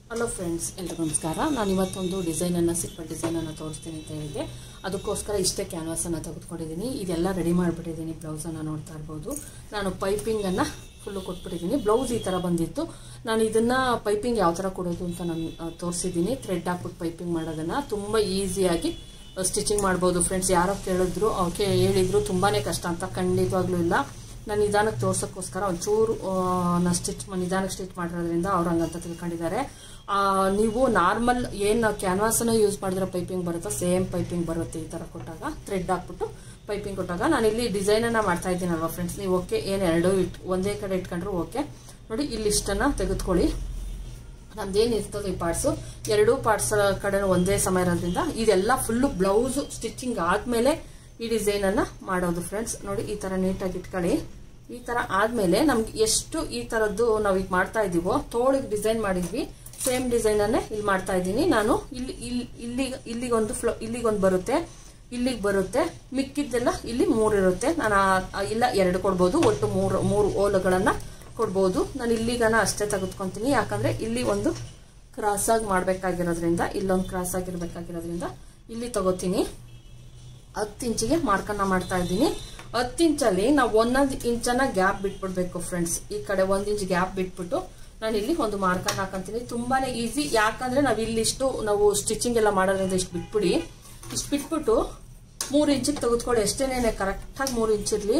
hello friends ಎಲ್ರಿಗೂ ನಮಸ್ಕಾರ ನಾನು ಇವತ್ತೊಂದು ಡಿಸೈನನ್ನು ಸಿಂಪಲ್ ಡಿಸೈನನ್ನು ತೋರಿಸ್ತೀನಿ ಅಂತ ಹೇಳಿದೆ ಅದಕ್ಕೋಸ್ಕರ ಇಷ್ಟೇ ಕ್ಯಾನ್ವಾಸನ್ನು ತೆಗೆದುಕೊಂಡಿದ್ದೀನಿ ಇದೆಲ್ಲ ರೆಡಿ ಮಾಡಿಬಿಟ್ಟಿದ್ದೀನಿ ಬ್ಲೌಸನ್ನು ನೋಡ್ತಾ ಇರ್ಬೋದು ನಾನು ಪೈಪಿಂಗನ್ನು ಫುಲ್ಲು ಕೊಟ್ಬಿಟ್ಟಿದ್ದೀನಿ ಬ್ಲೌಸ್ ಈ ಥರ ಬಂದಿತ್ತು ನಾನು ಇದನ್ನು ಪೈಪಿಂಗ್ ಯಾವ ಥರ ಕೊಡೋದು ಅಂತ ನಾನು ಆ, ತೋರಿಸಿದ್ದೀನಿ ಥ್ರೆಡ್ ಹಾಕ್ಬಿಟ್ಟು ಪೈಪಿಂಗ್ ಮಾಡೋದನ್ನು ತುಂಬ ಈಸಿಯಾಗಿ ಸ್ಟಿಚಿಂಗ್ ಮಾಡ್ಬೋದು ಫ್ರೆಂಡ್ಸ್ ಯಾರೋ ಕೇಳಿದ್ರು ಅವಕ್ಕೆ ಹೇಳಿದ್ರು ತುಂಬಾ ಕಷ್ಟ ಅಂತ ಖಂಡಿತವಾಗ್ಲೂ ಇಲ್ಲ ನಾನು ನಿಧಾನಕ್ಕೆ ತೋರ್ಸೋಕ್ಕೋಸ್ಕರ ಒಂಚೂರು ನಾ ಸ್ಟಿಚ್ ನಿಧಾನಕ್ಕೆ ಸ್ಟಿಚ್ ಮಾಡಿರೋದ್ರಿಂದ ಅವ್ರು ಹಂಗಂತ ತಿಳ್ಕೊಂಡಿದ್ದಾರೆ ಆ, ನೀವು ನಾರ್ಮಲ್ ಏನು ಕ್ಯಾನ್ವಾಸನ್ನ ಯೂಸ್ ಮಾಡಿದ್ರೆ ಪೈಪಿಂಗ್ ಬರುತ್ತೋ ಸೇಮ್ ಪೈಪಿಂಗ್ ಬರುತ್ತೆ ಈ ಥರ ಕೊಟ್ಟಾಗ ಥ್ರೆಡ್ ಹಾಕ್ಬಿಟ್ಟು ಪೈಪಿಂಗ್ ಕೊಟ್ಟಾಗ ನಾನು ಇಲ್ಲಿ ಡಿಸೈನನ್ನು ಮಾಡ್ತಾ ಇದ್ದೀನಲ್ವಾ ಫ್ರೆಂಡ್ಸ್ ನೀವು ಓಕೆ ಏನು ಎರಡು ಇಟ್ ಒಂದೇ ಕಡೆ ಇಟ್ಕೊಂಡ್ರು ಓಕೆ ನೋಡಿ ಇಲ್ಲಿ ಇಷ್ಟನ್ನು ತೆಗೆದುಕೊಳ್ಳಿ ನಮ್ದೇನು ಇರ್ತದೆ ಈ ಪಾರ್ಟ್ಸು ಎರಡೂ ಪಾರ್ಟ್ಸ್ ಕಡೆ ಒಂದೇ ಸಮಯ ಇರೋದ್ರಿಂದ ಇದೆಲ್ಲ ಫುಲ್ಲು ಬ್ಲೌಸ್ ಸ್ಟಿಚಿಂಗ್ ಆದಮೇಲೆ ಈ ಡಿಸೈನನ್ನು ಮಾಡೋದು ಫ್ರೆಂಡ್ಸ್ ನೋಡಿ ಈ ಥರ ನೀಟಾಗಿ ಇಟ್ಕೊಳ್ಳಿ ಈ ಥರ ಆದಮೇಲೆ ನಮ್ಗೆ ಎಷ್ಟು ಈ ಥರದ್ದು ನಾವು ಈಗ ಮಾಡ್ತಾ ಇದ್ದೀವೋ ತೋಳಿಗೆ ಡಿಸೈನ್ ಮಾಡಿದ್ವಿ ಸೇಮ್ ಡಿಸೈನನ್ನೇ ಇಲ್ಲಿ ಮಾಡ್ತಾ ಇದ್ದೀನಿ ನಾನು ಇಲ್ಲಿ ಇಲ್ಲಿ ಇಲ್ಲಿಗೆ ಇಲ್ಲಿಗೊಂದು ಫ್ಲೋ ಇಲ್ಲಿಗೊಂದು ಬರುತ್ತೆ ಇಲ್ಲಿಗೆ ಬರುತ್ತೆ ಮಿಕ್ಕಿದ್ದೆಲ್ಲ ಇಲ್ಲಿ ಮೂರು ಇರುತ್ತೆ ನಾನು ಆ- ಆ- ಇಲ್ಲ ಎರಡು ಕೊಡ್ಬೋದು ಒಟ್ಟು ಮೂರು ಮೂರು ಓಲುಗಳನ್ನು ಕೊಡ್ಬೋದು ನಾನು ಇಲ್ಲಿಗನ ಅಷ್ಟೇ ತೆಗೆದುಕೊಂತೀನಿ ಯಾಕಂದ್ರೆ ಇಲ್ಲಿ ಒಂದು ಕ್ರಾಸ್ ಆಗಿ ಮಾಡಬೇಕಾಗಿರೋದ್ರಿಂದ ಇಲ್ಲೊಂದು ಕ್ರಾಸ್ ಆಗಿರ್ಬೇಕಾಗಿರೋದ್ರಿಂದ ಇಲ್ಲಿ ತಗೋತೀನಿ ಹತ್ತು ಇಂಚಿಗೆ ಮಾರ್ಕನ್ನ ಮಾಡ್ತಾ ಇದ್ದೀನಿ ಹತ್ತು ಇಂಚಲ್ಲಿ ನಾವು ಒಂದೊಂದು ಇಂಚನ್ನ ಗ್ಯಾಪ್ ಬಿಟ್ಬಿಡ್ಬೇಕು ಫ್ರೆಂಡ್ಸ್ ಈ ಕಡೆ ಒಂದು ಇಂಚ್ ಗ್ಯಾಪ್ ಬಿಟ್ಬಿಟ್ಟು ನಾನು ಇಲ್ಲಿ ಒಂದು ಮಾರ್ಕನ್ನ ಹಾಕಂತೀನಿ ತುಂಬಾನೇ ಈಸಿ ಯಾಕಂದ್ರೆ ನಾವು ಇಲ್ಲಿಷ್ಟು ನಾವು ಸ್ಟಿಚಿಂಗ್ ಎಲ್ಲ ಮಾಡೋದ್ರಿಂದ ಇಷ್ಟು ಬಿಟ್ಬಿಡಿ ಇಷ್ಟು ಬಿಟ್ಬಿಟ್ಟು ಮೂರು ಇಂಚಿಗೆ ತೆಗೆದುಕೊಳ್ಳಿ ಎಷ್ಟೇನೇನೆ ಕರೆಕ್ಟಾಗಿ ಮೂರು ಇಂಚ್ ಇರಲಿ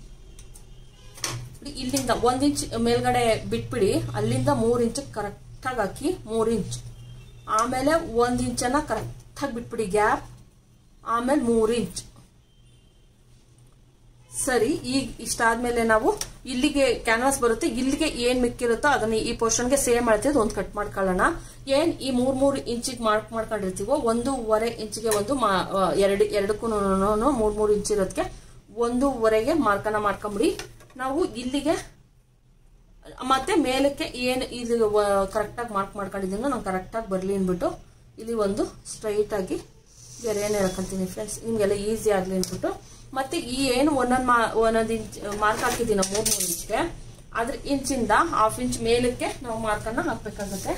ಇಲ್ಲಿಂದ ಒಂದ್ ಇಂಚ್ ಮೇಲ್ಗಡೆ ಬಿಟ್ಬಿಡಿ ಅಲ್ಲಿಂದ ಮೂರ್ ಇಂಚ್ ಕರೆಕ್ಟಾಗಿ ಹಾಕಿ ಮೂರ್ ಇಂಚ್ ಆಮೇಲೆ ಒಂದ್ ಇಂಚನ್ನ ಕರೆಕ್ಟಾಗಿ ಬಿಟ್ಬಿಡಿ ಗ್ಯಾಪ್ ಆಮೇಲೆ ಮೂರ್ ಇಂಚ್ ಸರಿ ಈಗ ಇಷ್ಟಾದ್ಮೇಲೆ ನಾವು ಇಲ್ಲಿಗೆ ಕ್ಯಾನ್ವಾಸ್ ಬರುತ್ತೆ ಇಲ್ಲಿಗೆ ಏನ್ ಮಿಕ್ಕಿರುತ್ತೋ ಅದನ್ನ ಈ ಪೋರ್ಷನ್ಗೆ ಸೇಮ್ ಮಾಡ್ತಿದ್ದು ಒಂದು ಕಟ್ ಮಾಡ್ಕೊಳ್ಳೋಣ ಏನ್ ಈ ಮೂರ್ ಮೂರ್ ಇಂಚಿಗೆ ಮಾರ್ಕ್ ಮಾಡ್ಕೊಂಡಿರ್ತೀವೋ ಒಂದೂವರೆ ಇಂಚಿಗೆ ಒಂದು ಮಾ- ಆ, ಎರಡು ಎರಡಕ್ಕೂ ಮೂರ್ ಮೂರ್ ಇಂಚ್ ಇರೋದಕ್ಕೆ ಒಂದೂವರೆಗೆ ಮಾರ್ಕನ್ನ ಮಾಡ್ಕೊಂಬಿಡಿ ನಾವು ಇಲ್ಲಿಗೆ ಮತ್ತೆ ಮೇಲಕ್ಕೆ ಏನು ಇದು ಕರೆಕ್ಟಾಗಿ ಮಾರ್ಕ್ ಮಾಡ್ಕೊಂಡಿದ್ದೀನೋ ನಾನು ಕರೆಕ್ಟಾಗಿ ಬರಲಿ ಅಂದ್ಬಿಟ್ಟು ಇಲ್ಲಿ ಒಂದು ಸ್ಟ್ರೈಟ್ ಆಗಿ ಗೆರೆಯನ್ನು ಹೇಳ್ಕೊಂತೀನಿ ಫ್ರೆಂಡ್ಸ್ ನಿಮಗೆಲ್ಲ ಈಸಿ ಆಗಲಿ ಅಂದ್ಬಿಟ್ಟು ಮತ್ತೆ ಈ ಏನು ಒಂದೊಂದು ಮಾ ಒಂದೊಂದು ಇಂಚ್ ಮಾರ್ಕ್ ಹಾಕಿದ್ದೀನ ಮೂರು ಮೂರು ಇಂಚ್ಗೆ ಅದ್ರ ಇಂಚಿಂದ ಹಾಫ್ ಇಂಚ್ ಮೇಲಕ್ಕೆ ನಾವು ಮಾರ್ಕನ್ನು ಹಾಕ್ಬೇಕಾಗುತ್ತೆ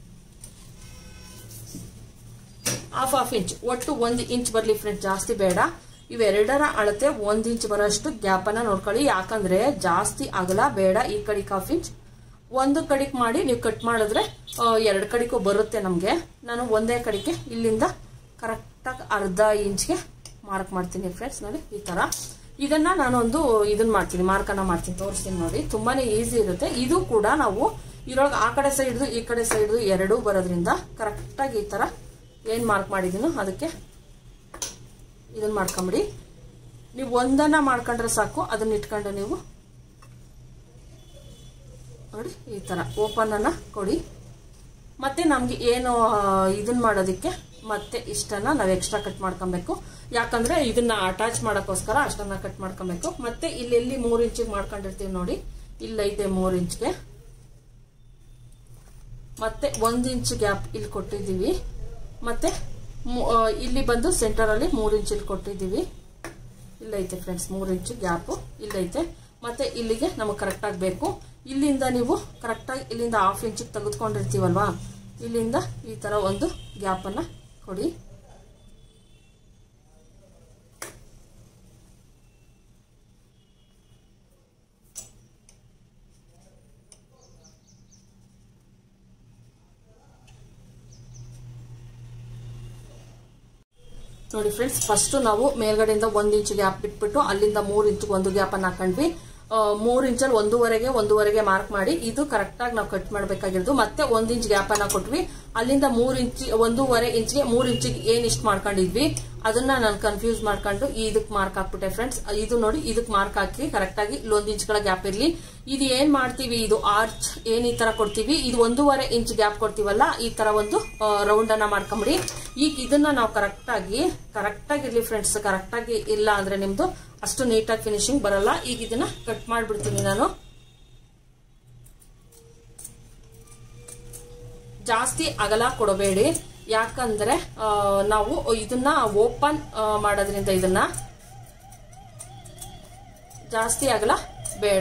ಹಾಫ್ ಹಾಫ್ ಇಂಚ್ ಒಟ್ಟು ಒಂದು ಇಂಚ್ ಬರಲಿ ಫ್ರೆಂಡ್ಸ್ ಜಾಸ್ತಿ ಬೇಡ ಇವೆರಡರ ಅಳತೆ ಒಂದ್ ಇಂಚ್ ಬರೋಷ್ಟು ಗ್ಯಾಪ್ ಅನ್ನ ನೋಡ್ಕೊಳ್ಳಿ ಯಾಕಂದ್ರೆ ಜಾಸ್ತಿ ಅಗಲ ಬೇಡ ಈ ಕಡೆಗೆ ಹಾಫ್ ಇಂಚ್ ಒಂದು ಕಡೆಗೆ ಮಾಡಿ ನೀವು ಕಟ್ ಮಾಡಿದ್ರೆ ಎರಡು ಕಡೆಗೂ ಬರುತ್ತೆ ನಮಗೆ ನಾನು ಒಂದೇ ಕಡೆಗೆ ಇಲ್ಲಿಂದ ಕರೆಕ್ಟಾಗಿ ಅರ್ಧ ಇಂಚ್ಗೆ ಮಾರ್ಕ್ ಮಾಡ್ತೀನಿ ಫ್ರೆಂಡ್ಸ್ ನೋಡಿ ಈ ತರ ಇದನ್ನ ನಾನೊಂದು ಇದನ್ನ ಮಾಡ್ತೀನಿ ಮಾರ್ಕನ್ನ ಮಾಡ್ತೀನಿ ತೋರಿಸ್ತೀನಿ ನೋಡಿ ತುಂಬಾನೇ ಈಸಿ ಇರುತ್ತೆ ಇದು ಕೂಡ ನಾವು ಇದ್ರೊಳಗೆ ಆ ಕಡೆ ಸೈಡ್ದು ಈ ಕಡೆ ಸೈಡ್ದು ಎರಡೂ ಬರೋದ್ರಿಂದ ಕರೆಕ್ಟಾಗಿ ಈ ತರ ಏನ್ ಮಾರ್ಕ್ ಮಾಡಿದೀನೋ ಅದಕ್ಕೆ ಇದನ್ನ ಮಾಡ್ಕೊಂಬಿಡಿ ನೀವು ಒಂದನ್ನ ಮಾಡ್ಕೊಂಡ್ರೆ ಸಾಕು ಅದನ್ನ ಇಟ್ಕೊಂಡು ನೀವು ನೋಡಿ ಈ ತರ ಓಪನ್ ಅನ್ನ ಕೊಡಿ ಮತ್ತೆ ನಮ್ಗೆ ಏನು ಆ, ಇದನ್ನ ಮಾಡೋದಕ್ಕೆ ಮತ್ತೆ ಇಷ್ಟನ್ನ ನಾವು ಎಕ್ಸ್ಟ್ರಾ ಕಟ್ ಮಾಡ್ಕೊಬೇಕು ಯಾಕಂದ್ರೆ ಇದನ್ನ ಅಟ್ಯಾಚ್ ಮಾಡೋಕ್ಕೋಸ್ಕರ ಅಷ್ಟನ್ನ ಕಟ್ ಮಾಡ್ಕೊಬೇಕು ಮತ್ತೆ ಇಲ್ಲಿ ಎಲ್ಲಿ ಮೂರ್ ಇಂಚಿಗೆ ಮಾಡ್ಕೊಂಡಿರ್ತೀವಿ ನೋಡಿ ಇಲ್ಲೈತೆ ಮೂರ್ ಇಂಚ್ಗೆ ಮತ್ತೆ ಒಂದ್ ಇಂಚ್ ಗ್ಯಾಪ್ ಇಲ್ಲಿ ಕೊಟ್ಟಿದ್ದೀವಿ ಮತ್ತೆ ಮು- ಆ, ಇಲ್ಲಿ ಬಂದು ಸೆಂಟರ್ ಅಲ್ಲಿ ಮೂರ್ ಇಂಚ್ ಇಲ್ಲಿ ಕೊಟ್ಟಿದ್ದೀವಿ ಇಲ್ಲೈತೆ ಫ್ರೆಂಡ್ಸ್ ಮೂರ್ ಇಂಚ್ ಗ್ಯಾಪ್ ಇಲ್ಲೈತೆ ಮತ್ತೆ ಇಲ್ಲಿಗೆ ನಮಗೆ ಕರೆಕ್ಟ್ ಆಗಿ ಬೇಕು ಇಲ್ಲಿಂದ ನೀವು ಕರೆಕ್ಟಾಗಿ ಇಲ್ಲಿಂದ ಹಾಫ್ ಇಂಚಿಗೆ ತೆಗೆದುಕೊಂಡಿರ್ತೀವಲ್ವಾ ಇಲ್ಲಿಂದ ಈ ತರ ಒಂದು ಗ್ಯಾಪ್ ಅನ್ನ ಕೊಡಿ ನೋಡಿ ಫ್ರೆಂಡ್ಸ್ ಫಸ್ಟ್ ನಾವು ಮೇಲ್ಗಡೆಯಿಂದ ಒಂದ್ ಇಂಚ್ ಗ್ಯಾಪ್ ಬಿಟ್ಬಿಟ್ಟು ಅಲ್ಲಿಂದ ಮೂರ್ ಇಂಚ್ ಒಂದು ಗ್ಯಾಪ್ ಅನ್ನ ಹಾಕೊಂಡ್ವಿ ಆ, ಮೂರ್ ಇಂಚಲ್ಲಿ ಒಂದೂವರೆಗೆ ಒಂದೂವರೆಗೆ ಮಾರ್ಕ್ ಮಾಡಿ ಇದು ಕರೆಕ್ಟ್ ಆಗಿ ನಾವು ಕಟ್ ಮಾಡ್ಬೇಕಾಗಿರೋದು ಮತ್ತೆ ಒಂದ್ ಇಂಚ್ ಗ್ಯಾಪ್ ಅನ್ನ ಕೊಟ್ವಿ ಅಲ್ಲಿಂದ ಮೂರ್ ಇಂಚ್ ಒಂದೂವರೆ ಇಂಚ್ಗೆ ಮೂರ್ ಇಂಚಿಗೆ ಏನ್ ಇಷ್ಟ ಮಾಡ್ಕೊಂಡಿದ್ವಿ ಅದನ್ನ ನಾನು ಕನ್ಫ್ಯೂಸ್ ಮಾಡ್ಕೊಂಡು ಇದಕ್ ಮಾರ್ಕ್ ಹಾಕ್ಬಿಟ್ಟೆ ಫ್ರೆಂಡ್ಸ್ ಇದು ನೋಡಿ ಇದಕ್ ಮಾರ್ಕ್ ಹಾಕಿ ಕರೆಕ್ಟ್ ಆಗಿ ಇಲ್ಲೊಂದ್ ಇಂಚ್ಗಳ ಗ್ಯಾಪ್ ಇರ್ಲಿ ಇದು ಏನ್ ಮಾಡ್ತೀವಿ ಇದು ಆರ್ಚ್ ಏನ್ ಈ ತರ ಕೊಡ್ತೀವಿ ಇದು ಒಂದೂವರೆ ಇಂಚ್ ಗ್ಯಾಪ್ ಕೊಡ್ತೀವಲ್ಲ ಈ ತರ ಒಂದು ರೌಂಡ್ ಅನ್ನ ಮಾಡ್ಕೊಂಬಿಡಿ ಈಗ ಇದನ್ನ ನಾವು ಕರೆಕ್ಟ್ ಆಗಿ ಕರೆಕ್ಟ್ ಆಗಿ ಇರ್ಲಿ ಫ್ರೆಂಡ್ಸ್ ಕರೆಕ್ಟ್ ಆಗಿ ಇಲ್ಲ ಅಂದ್ರೆ ನಿಮ್ದು ಅಷ್ಟು ನೀಟಾಗಿ ಫಿನಿಶಿಂಗ್ ಬರಲ್ಲ ಈಗ ಇದನ್ನ ಕಟ್ ಮಾಡ್ಬಿಡ್ತೀನಿ ನಾನು ಜಾಸ್ತಿ ಅಗಲ ಕೊಡಬೇಡಿ ಯಾಕಂದ್ರೆ ಆ, ನಾವು ಇದನ್ನ ಓಪನ್ ಮಾಡೋದ್ರಿಂದ ಇದನ್ನ ಜಾಸ್ತಿ ಅಗಲ ಬೇಡ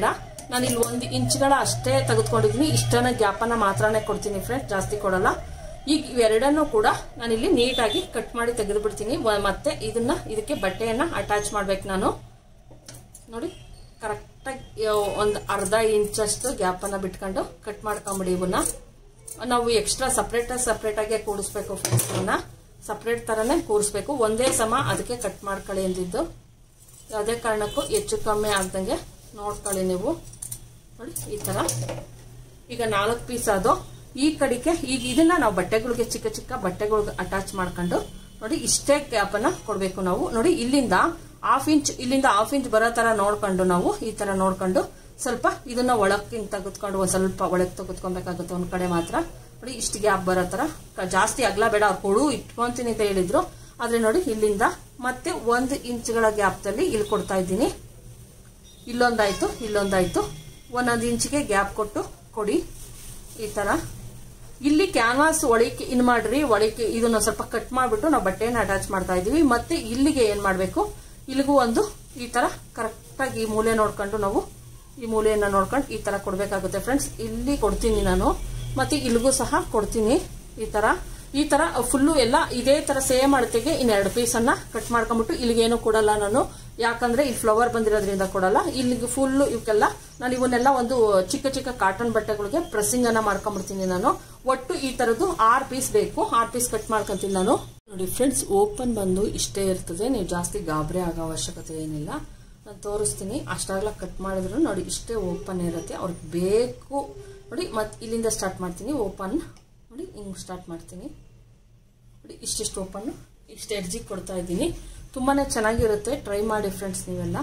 ನಾನು ಇಲ್ಲಿ ಒಂದು ಇಂಚ್ಗಳ ಅಷ್ಟೇ ತೆಗೆದುಕೊಂಡಿದ್ದೀನಿ ಇಷ್ಟನ್ನ ಗ್ಯಾಪನ್ನ ಮಾತ್ರನೇ ಕೊಡ್ತೀನಿ ಫ್ರೆಂಡ್ಸ್ ಜಾಸ್ತಿ ಕೊಡಲ್ಲ ಈಗ ಇವೆರಡನ್ನೂ ಕೂಡ ನಾನಿಲ್ಲಿ ನೀಟಾಗಿ ಕಟ್ ಮಾಡಿ ತೆಗೆದು ಬಿಡ್ತೀನಿ ಮತ್ತೆ ಇದನ್ನ ಇದಕ್ಕೆ ಬಟ್ಟೆಯನ್ನ ಅಟ್ಯಾಚ್ ಮಾಡ್ಬೇಕು ನಾನು ನೋಡಿ ಕರೆಕ್ಟಾಗಿ ಒಂದು ಅರ್ಧ ಇಂಚಷ್ಟು ಗ್ಯಾಪನ್ನು ಬಿಟ್ಕೊಂಡು ಕಟ್ ಮಾಡ್ಕೊಂಬಿಡಿ ಇವನ್ನ ನಾವು ಎಕ್ಸ್ಟ್ರಾ ಸಪ್ರೇಟ್ ಸಪ್ರೇಟಾಗಿ ಕೂಡಿಸ್ಬೇಕು ಫ್ರೆಂಡ್ಸ್ ಇವನ್ನ ಸಪ್ರೇಟ್ ಥರನೇ ಕೂರಿಸ್ಬೇಕು ಒಂದೇ ಸಮ ಅದಕ್ಕೆ ಕಟ್ ಮಾಡ್ಕೊಳ್ಳಿ ಅಂದಿದ್ದು ಯಾವುದೇ ಕಾರಣಕ್ಕೂ ಹೆಚ್ಚು ಕಮ್ಮಿ ಆಗ್ದಂಗೆ ನೋಡ್ಕೊಳ್ಳಿ ನೀವು ನೋಡಿ ಈ ಥರ ಈಗ ನಾಲ್ಕು ಪೀಸ್ ಅದು ಈ ಕಡೆಗೆ ಈಗ ಇದನ್ನ ನಾವು ಬಟ್ಟೆಗಳಿಗೆ ಚಿಕ್ಕ ಚಿಕ್ಕ ಬಟ್ಟೆಗಳಿಗೆ ಅಟ್ಯಾಚ್ ಮಾಡ್ಕೊಂಡು ನೋಡಿ ಇಷ್ಟೇ ಗ್ಯಾಪನ್ನ ಕೊಡಬೇಕು ನಾವು ನೋಡಿ ಇಲ್ಲಿಂದ ಹಾಫ್ ಇಂಚ್ ಇಲ್ಲಿಂದ ಹಾಫ್ ಇಂಚ್ ಬರೋ ತರ ನೋಡ್ಕೊಂಡು ನಾವು ಈ ತರ ನೋಡ್ಕೊಂಡು ಸ್ವಲ್ಪ ಇದನ್ನ ಒಳಕ್ಕಿಂತ ತೆಗೆದುಕೊಂಡು ಒಂದ್ ಸ್ವಲ್ಪ ಒಳಗೆ ತೆಗೆದುಕೊಬೇಕಾಗುತ್ತೆ ಒಂದ್ ಕಡೆ ಮಾತ್ರ ನೋಡಿ ಇಷ್ಟು ಗ್ಯಾಪ್ ಬರೋ ತರ ಕ- ಜಾಸ್ತಿ ಅಗ್ಲ ಬೇಡ ಅವ್ರು ಕೊಡು ಇಟ್ಕೊಂತೀನಿ ಅಂತ ಹೇಳಿದ್ರು ಆದ್ರೆ ನೋಡಿ ಇಲ್ಲಿಂದ ಮತ್ತೆ ಒಂದು ಇಂಚ್ಗಳ ಗ್ಯಾಪ್ದಲ್ಲಿ ಇಲ್ಲಿ ಕೊಡ್ತಾ ಇದ್ದೀನಿ ಇಲ್ಲೊಂದಾಯ್ತು ಇಲ್ಲೊಂದಾಯ್ತು ಒಂದೊಂದು ಇಂಚಿಗೆ ಗ್ಯಾಪ್ ಕೊಟ್ಟು ಕೊಡಿ ಈ ತರ ಇಲ್ಲಿ ಕ್ಯಾನ್ವಾಸ್ ಒಳಕ್ಕೆ ಇನ್ ಮಾಡ್ರಿ ಒಳಕ್ಕೆ ಇದನ್ನ ಸ್ವಲ್ಪ ಕಟ್ ಮಾಡ್ಬಿಟ್ಟು ನಾವು ಬಟ್ಟೆನ ಅಟ್ಯಾಚ್ ಮಾಡ್ತಾ ಇದೀವಿ ಮತ್ತೆ ಇಲ್ಲಿಗೆ ಏನ್ ಮಾಡ್ಬೇಕು ಇಲ್ಲಿಗೂ ಒಂದು ಈ ತರ ಕರೆಕ್ಟ್ ಆಗಿ ಈ ಮೂಲೆ ನೋಡ್ಕೊಂಡು ನಾವು ಈ ಮೂಲೆಯನ್ನ ನೋಡ್ಕೊಂಡು ಈ ತರ ಕೊಡ್ಬೇಕಾಗುತ್ತೆ ಫ್ರೆಂಡ್ಸ್ ಇಲ್ಲಿ ಕೊಡ್ತೀನಿ ನಾನು ಮತ್ತೆ ಇಲ್ಲಿಗೂ ಸಹ ಕೊಡ್ತೀನಿ ಈ ತರ ಈ ತರ ಫುಲ್ಲು ಎಲ್ಲ ಇದೇ ತರ ಸೇಮ್ ಅಳತೆಗೆ ಇನ್ನೆರಡು ಪೀಸ್ ಅನ್ನ ಕಟ್ ಮಾಡ್ಕೊಂಡ್ಬಿಟ್ಟು ಇಲ್ಲಿಗೇನು ಕೊಡಲ್ಲ ನಾನು ಯಾಕಂದ್ರೆ ಇಲ್ಲಿ ಫ್ಲವರ್ ಬಂದಿರೋದ್ರಿಂದ ಕೊಡಲ್ಲ ಇಲ್ಲಿಗೆ ಫುಲ್ ಇವಕ್ಕೆಲ್ಲ ನಾನು ಇವನ್ನೆಲ್ಲ ಒಂದು ಚಿಕ್ಕ ಚಿಕ್ಕ ಕಾಟನ್ ಬಟ್ಟೆಗಳಿಗೆ ಪ್ರೆಸ್ಸಿಂಗ್ ಅನ್ನ ಮಾಡ್ಕೊಂಡ್ಬಿಡ್ತೀನಿ ನಾನು ಒಟ್ಟು ಈ ತರದ್ದು ಆರ್ ಪೀಸ್ ಬೇಕು ಆರ್ ಪೀಸ್ ಕಟ್ ಮಾಡ್ಕೊಂತೀನಿ ನಾನು ನೋಡಿ ಫ್ರೆಂಡ್ಸ್ ಓಪನ್ ಬಂದು ಇಷ್ಟೇ ಇರ್ತದೆ ನೀವು ಜಾಸ್ತಿ ಗಾಬರಿ ಆಗೋ ಅವಶ್ಯಕತೆ ಏನಿಲ್ಲ ನಾನು ತೋರಿಸ್ತೀನಿ ಅಷ್ಟಾಗ್ಲ ಕಟ್ ಮಾಡಿದ್ರು ನೋಡಿ ಇಷ್ಟೇ ಓಪನ್ ಇರುತ್ತೆ ಅವ್ರಿಗೆ ಬೇಕು ನೋಡಿ ಮತ್ತೆ ಇಲ್ಲಿಂದ ಸ್ಟಾರ್ಟ್ ಮಾಡ್ತೀನಿ ಓಪನ್ ನೋಡಿ ಹಿಂಗ್ ಸ್ಟಾರ್ಟ್ ಮಾಡ್ತೀನಿ ನೋಡಿ ಇಷ್ಟಿಷ್ಟು ಓಪನ್ ಇಷ್ಟು ಎಡ್ಜಿಗೆ ಕೊಡ್ತಾ ಇದ್ದೀನಿ ತುಂಬಾನೇ ಚೆನ್ನಾಗಿರುತ್ತೆ ಟ್ರೈ ಮಾಡಿ ಫ್ರೆಂಡ್ಸ್ ನೀವೆಲ್ಲ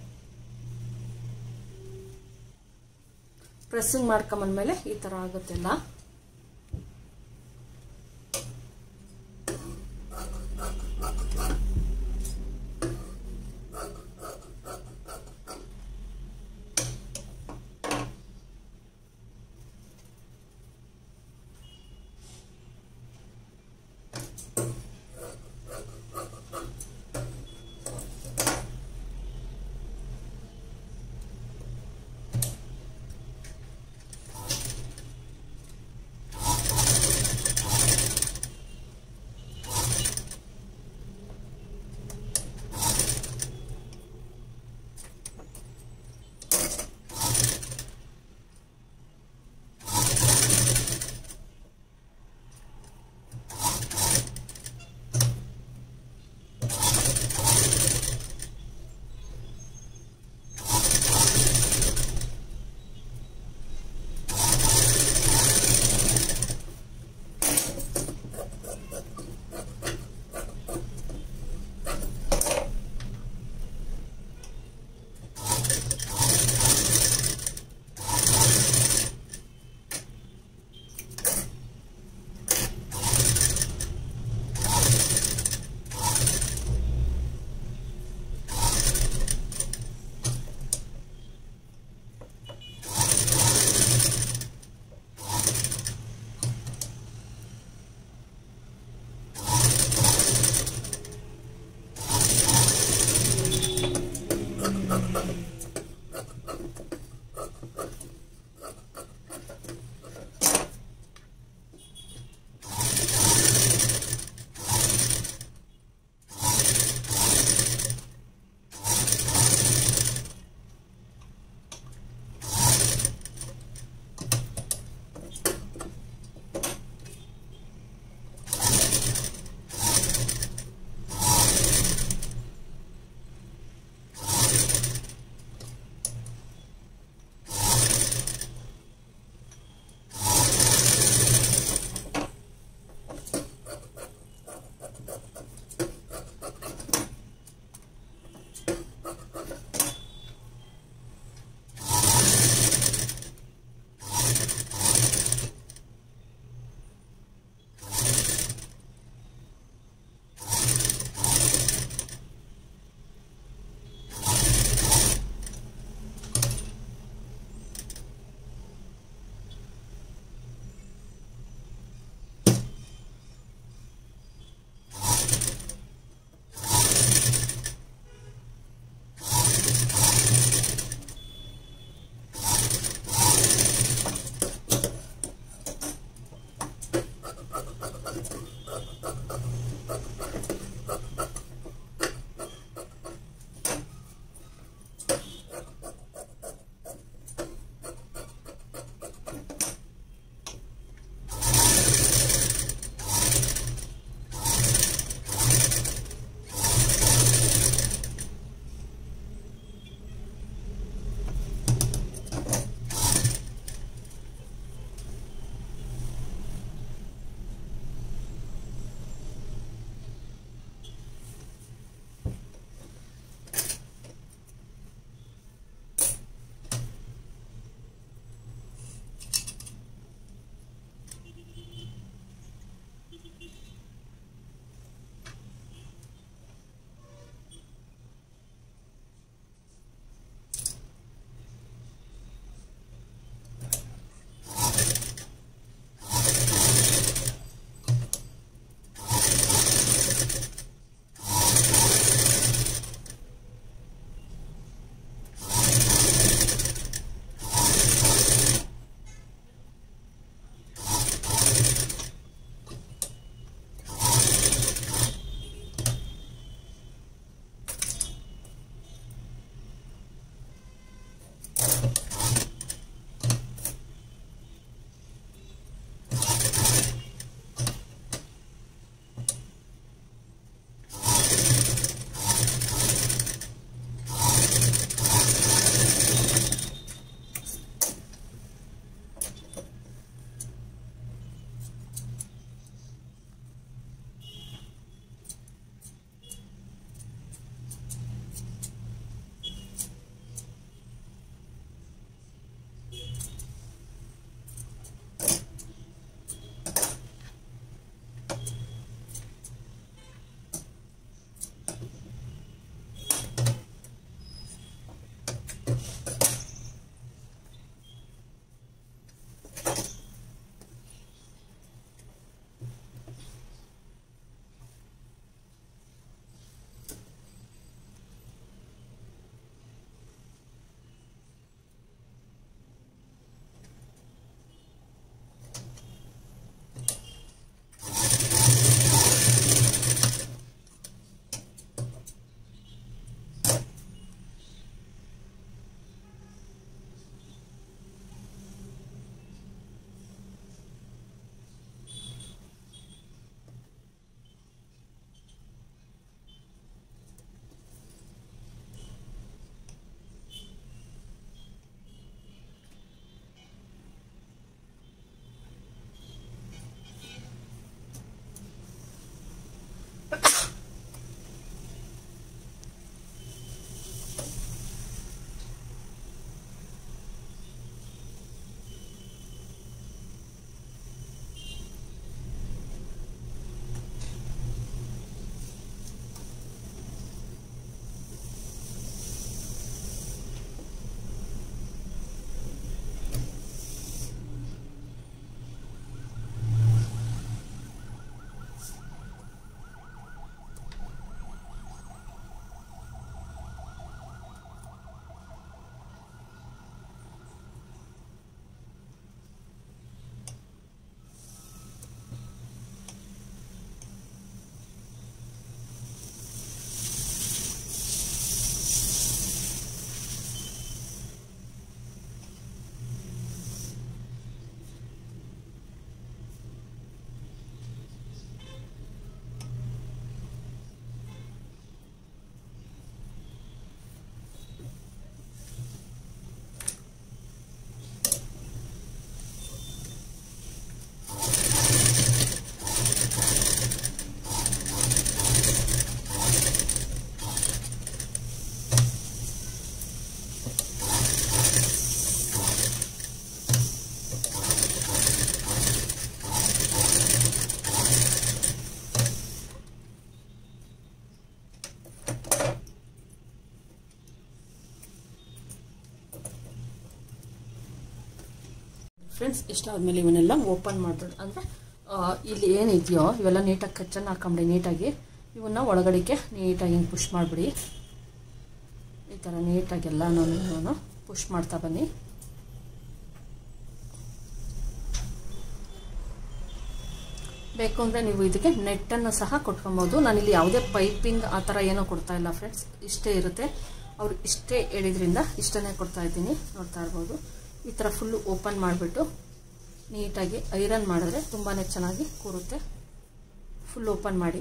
ಪ್ರೆಸ್ಸಿಂಗ್ ಮಾಡ್ಕೊಂಬಂದ್ಮೇಲೆ ಈ ತರ ಆಗುತ್ತೆಲ್ಲ ಫ್ರೆಂಡ್ಸ್ ಇಷ್ಟಾದ್ಮೇಲೆ ಇವನ್ನೆಲ್ಲ ಓಪನ್ ಮಾಡ್ಬಿಡು ಅಂದರೆ ಇಲ್ಲಿ ಏನಿದೆಯೋ ಇವೆಲ್ಲ ನೀಟಾಗಿ ಕಚ್ಚನ್ನು ಹಾಕೊಂಬಿಡಿ ನೀಟಾಗಿ ಇವನ್ನ ಒಳಗಡೆಗೆ ನೀಟಾಗಿ ಹಿಂಗೆ ಪುಷ್ ಮಾಡಿಬಿಡಿ ಈ ಥರ ನೀಟಾಗಿ ಎಲ್ಲನೂ ಪುಷ್ ಮಾಡ್ತಾ ಬನ್ನಿ ಬೇಕು ಅಂದರೆ ನೀವು ಇದಕ್ಕೆ ನೆಟ್ಟನ್ನು ಸಹ ಕೊಟ್ಕೊಬೋದು ನಾನಿಲ್ಲಿ ಯಾವುದೇ ಪೈಪಿಂಗ್ ಆ ಥರ ಏನೋ ಕೊಡ್ತಾ ಇಲ್ಲ ಫ್ರೆಂಡ್ಸ್ ಇಷ್ಟೇ ಇರುತ್ತೆ ಅವ್ರು ಇಷ್ಟೇ ಹೇಳಿದ್ರಿಂದ ಇಷ್ಟನ್ನೇ ಕೊಡ್ತಾ ಇದ್ದೀನಿ ನೋಡ್ತಾ ಇರ್ಬೋದು ಈ ಥರ ಫುಲ್ಲು ಓಪನ್ ಮಾಡಿಬಿಟ್ಟು ನೀಟಾಗಿ ಐರನ್ ಮಾಡಿದ್ರೆ ತುಂಬಾ ಚೆನ್ನಾಗಿ ಕೂರುತ್ತೆ ಫುಲ್ ಓಪನ್ ಮಾಡಿ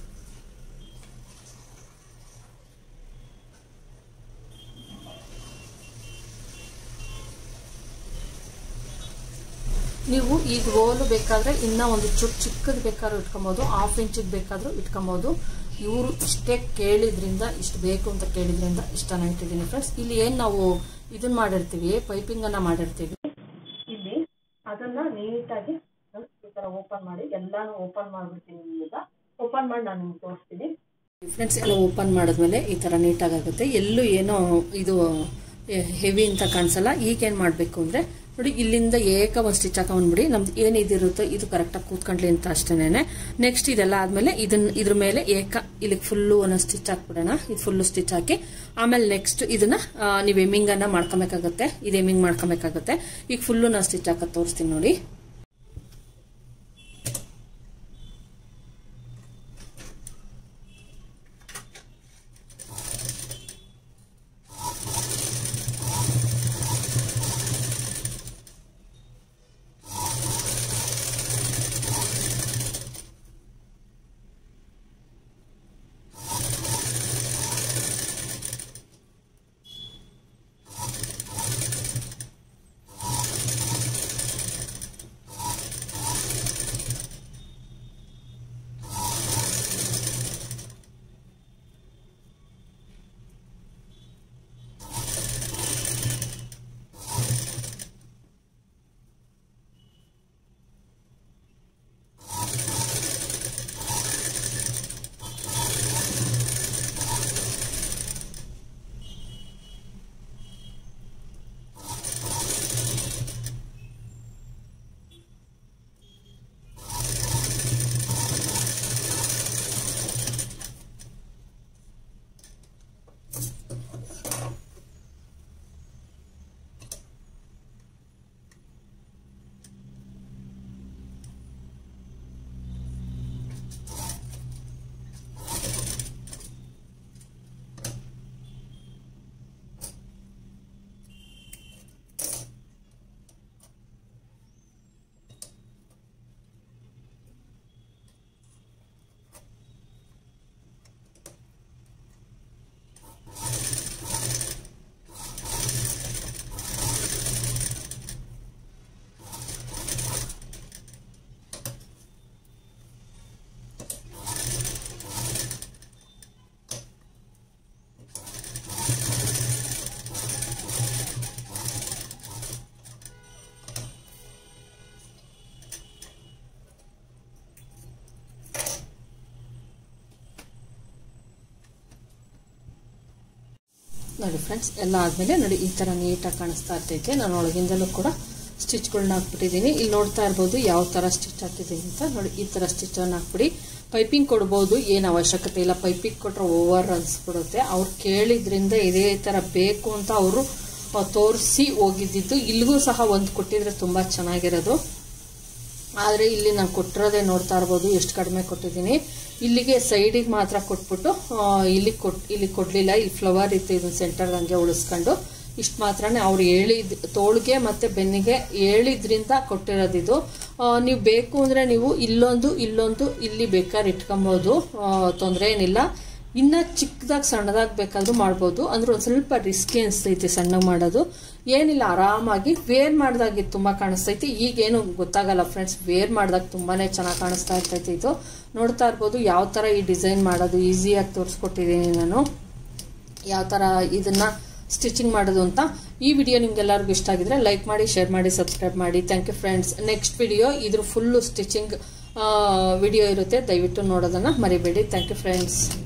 ನೀವು ಈಗ ರೋಲು ಬೇಕಾದರೆ ಇನ್ನೂ ಒಂದು ಚುಟ್ ಚಿಕ್ಕದು ಬೇಕಾದ್ರೂ ಇಟ್ಕೊಬೋದು ಹಾಫ್ ಇಂಚಿಗೆ ಬೇಕಾದರೂ ಇಟ್ಕೊಬೋದು ಇವರು ಇಷ್ಟೇ ಕೇಳಿದ್ರಿಂದ ಇಷ್ಟು ಬೇಕು ಅಂತ ಕೇಳಿದ್ರಿಂದ ಇಷ್ಟನ ಇಟ್ಟಿದ್ದೀನಿ ಫ್ರೆಂಡ್ಸ್ ಇಲ್ಲಿ ಏನು ನಾವು ಇದನ್ನ ಮಾಡಿರ್ತೀವಿ ಪೈಪಿಂಗನ್ನು ಮಾಡಿರ್ತೀವಿ ಇಲ್ಲಿ ಅದನ್ನ ನೀಟಾಗಿ ಈ ಥರ ಓಪನ್ ಮಾಡಿ ಎಲ್ಲಾನು ಓಪನ್ ಮಾಡಿಬಿಡ್ತೀನಿ ಈಗ ಓಪನ್ ಮಾಡಿ ನಾನು ನಿಮ್ಗೆ ತೋರಿಸ್ತೀನಿ ಫ್ರೆಂಡ್ಸ್ ಎಲ್ಲ ಓಪನ್ ಮಾಡಿದ್ಮೇಲೆ ಈ ಥರ ನೀಟಾಗಿ ಆಗುತ್ತೆ ಎಲ್ಲೂ ಏನೋ ಇದು ಹೆವಿ ಅಂತ ಕಾಣಿಸಲ್ಲ ಈಗ ಏನು ಮಾಡಬೇಕು ಅಂದರೆ ನೋಡಿ ಇಲ್ಲಿಂದ ಏಕ ಒಂದು ಸ್ಟಿಚ್ ಹಾಕೊಂಡ್ಬಿಡಿ ನಮ್ದು ಏನು ಇದಿರುತ್ತೋ ಇದು ಕರೆಕ್ಟಾಗಿ ಕೂತ್ಕೊಂಡ್ಲಿ ಅಂತ ಅಷ್ಟೇನೆ ನೆಕ್ಸ್ಟ್ ಇದೆಲ್ಲ ಆದಮೇಲೆ ಇದನ್ನ ಇದ್ರ ಮೇಲೆ ಏಕ ಇಲ್ಲಿಗೆ ಫುಲ್ಲು ಒಂದೊಂದು ಸ್ಟಿಚ್ ಹಾಕ್ಬಿಡೋಣ ಇದು ಫುಲ್ಲು ಸ್ಟಿಚ್ ಹಾಕಿ ಆಮೇಲೆ ನೆಕ್ಸ್ಟ್ ಇದನ್ನ ನೀವು ಎಮ್ಮಿಂಗನ್ನು ಮಾಡ್ಕೊಬೇಕಾಗುತ್ತೆ ಇದು ಎಮ್ಮಿಂಗ್ ಮಾಡ್ಕೊಬೇಕಾಗುತ್ತೆ ಈಗ ಫುಲ್ಲು ನಾನು ಸ್ಟಿಚ್ ಹಾಕೋದು ತೋರಿಸ್ತೀನಿ ನೋಡಿ ನೋಡಿ ಫ್ರೆಂಡ್ಸ್ ಎಲ್ಲ ಆದಮೇಲೆ ನೋಡಿ ಈ ಥರ ನೀಟಾಗಿ ಕಾಣಿಸ್ತಾ ಇರ್ತೈತೆ ನಾನು ಒಳಗಿಂದಲೂ ಕೂಡ ಸ್ಟಿಚ್ಗಳನ್ನ ಹಾಕ್ಬಿಟ್ಟಿದ್ದೀನಿ ಇಲ್ಲಿ ನೋಡ್ತಾ ಇರ್ಬೋದು ಯಾವ ಥರ ಸ್ಟಿಚ್ ಹಾಕಿದ್ದೀನಿ ಅಂತ ನೋಡಿ ಈ ಥರ ಸ್ಟಿಚನ್ನು ಹಾಕ್ಬಿಡಿ ಪೈಪಿಂಗ್ ಕೊಡ್ಬೋದು ಏನು ಅವಶ್ಯಕತೆ ಇಲ್ಲ ಪೈಪಿಂಗ್ ಕೊಟ್ಟರೆ ಓವರ್ ಅನ್ಸ್ಬಿಡುತ್ತೆ ಅವ್ರು ಕೇಳಿದ್ರಿಂದ ಇದೇ ಥರ ಬೇಕು ಅಂತ ಅವರು ತೋರಿಸಿ ಹೋಗಿದ್ದಿದ್ದು ಇಲ್ಲಿಗೂ ಸಹ ಒಂದು ಕೊಟ್ಟಿದ್ರೆ ತುಂಬ ಚೆನ್ನಾಗಿರೋದು ಆದರೆ ಇಲ್ಲಿ ನಾನು ಕೊಟ್ಟಿರೋದೇ ನೋಡ್ತಾ ಇರ್ಬೋದು ಎಷ್ಟು ಕಡಿಮೆ ಕೊಟ್ಟಿದ್ದೀನಿ ಇಲ್ಲಿಗೆ ಸೈಡಿಗೆ ಮಾತ್ರ ಕೊಟ್ಬಿಟ್ಟು ಇಲ್ಲಿ ಕೊಟ್ ಇಲ್ಲಿ ಕೊಡಲಿಲ್ಲ ಇಲ್ಲಿ ಫ್ಲವರ್ ಇತ್ತು ಇದನ್ನ ಸೆಂಟರ್ ಹಂಗೆ ಉಳಿಸ್ಕೊಂಡು ಇಷ್ಟು ಮಾತ್ರನೇ ಅವ್ರು ಹೇಳಿದ್ ತೋಳ್ಗೆ ಮತ್ತು ಬೆನ್ನಿಗೆ ಹೇಳಿದ್ರಿಂದ ಕೊಟ್ಟಿರೋದಿದು ನೀವು ಬೇಕು ಅಂದರೆ ನೀವು ಇಲ್ಲೊಂದು ಇಲ್ಲೊಂದು ಇಲ್ಲಿ ಬೇಕಾದ್ರೆ ಇಟ್ಕೊಬೋದು ತೊಂದರೆ ಏನಿಲ್ಲ ಇನ್ನು ಚಿಕ್ಕದಾಗಿ ಸಣ್ಣದಾಗಿ ಬೇಕಾದ್ರೂ ಮಾಡ್ಬೋದು ಅಂದ್ರೆ ಒಂದು ಸ್ವಲ್ಪ ರಿಸ್ಕಿ ಅನಿಸ್ತೈತಿ ಸಣ್ಣಗೆ ಮಾಡೋದು ಏನಿಲ್ಲ ಆರಾಮಾಗಿ ವೇರ್ ಮಾಡಿದಾಗ ಇದು ತುಂಬ ಕಾಣಿಸ್ತೈತಿ ಈಗೇನು ಗೊತ್ತಾಗಲ್ಲ ಫ್ರೆಂಡ್ಸ್ ವೇರ್ ಮಾಡಿದಾಗ ತುಂಬಾ ಚೆನ್ನಾಗಿ ಕಾಣಿಸ್ತಾ ಇರ್ತೈತಿ ಇದು ನೋಡ್ತಾ ಇರ್ಬೋದು ಯಾವ ಥರ ಈ ಡಿಸೈನ್ ಮಾಡೋದು ಈಸಿಯಾಗಿ ತೋರಿಸ್ಕೊಟ್ಟಿದ್ದೀನಿ ನಾನು ಯಾವ ಥರ ಇದನ್ನು ಸ್ಟಿಚಿಂಗ್ ಮಾಡೋದು ಅಂತ ಈ ವಿಡಿಯೋ ನಿಮ್ಗೆಲ್ಲರಿಗೂ ಇಷ್ಟ ಆಗಿದ್ರೆ ಲೈಕ್ ಮಾಡಿ ಶೇರ್ ಮಾಡಿ ಸಬ್ಸ್ಕ್ರೈಬ್ ಮಾಡಿ thank you friends next video ಇದ್ರ ಫುಲ್ಲು ಸ್ಟಿಚಿಂಗ್ ವಿಡಿಯೋ ಇರುತ್ತೆ ದಯವಿಟ್ಟು ನೋಡೋದನ್ನು ಮರಿಬೇಡಿ ಥ್ಯಾಂಕ್ ಯು ಫ್ರೆಂಡ್ಸ್